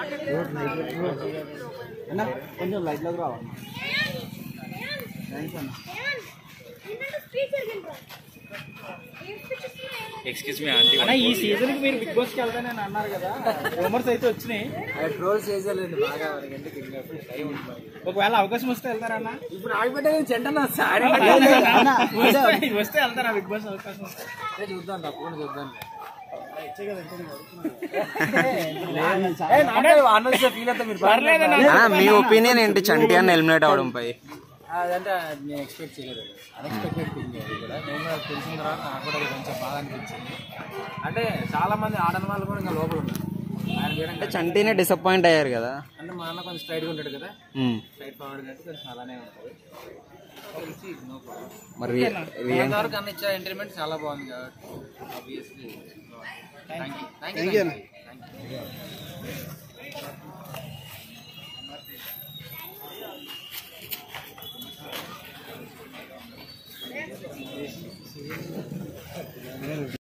అన్న కొంచెం లైట్లోకి రావాలి థ్యాంక్స్ అన్న ఎక్స్క్యూజ్ మీ ఆంటీ అన్న ఈ సీజన్ కి మీరు బిగ్ బాస్ కి వెళ్తానని అన్నారు కదా రూమర్స్ అయితే వచ్చినాయి ట్రోల్ చేసేలేదు బాగా మనకి ఎందుకు ఇంకా టైం ఉంది మరి. ఒకవేళ అవకాశం వస్తే వెళ్తారన్న ఇప్పుడు ఆగిపెట్టే చెంటనా సారీ వస్తే- వస్తే వెళ్తారా బిగ్ బాస్ అవకాశం వస్తే చూద్దాం తప్పకుండా చూద్దాం ఫీల్ అవుతా మీరు పర్లేదు అన్న. అన్నా, మీ ఒపీనియన్ ఏంటి చంటి అన్న ఎలిమినేట్ అవడంపై అదంటే నేను ఎక్స్పెక్ట్ చేయలేదు అన్ఎక్స్పెక్టెడ్ థింగ్ అది కూడా నేను కూడా తెలిసిన తర్వాత నాకు కూడా అది కొంచెం బాగా అనిపించింది అంటే చాలా మంది ఆడని వాళ్ళు కూడా ఇంకా లోపల ఉన్నారు ఆయన చేయడం అంటే చంటినే డిసప్పాయింట్ అయ్యారు కదా అంటే మా అన్న కొంచెం స్ట్రైట్గా ఉంటాడు కదా ఉమ్. స్ట్రైట్ ఫార్వర్డ్ అంటే కొంచెం అలానే ఉంటుంది తెలిసి నో ప్రాబ్లం మరి రి- వరకు అన్న ఇచ్చే ఎంటర్టైన్మెంట్ చాలా బాగుంది కాబట్టి obviously thank you thank you thank you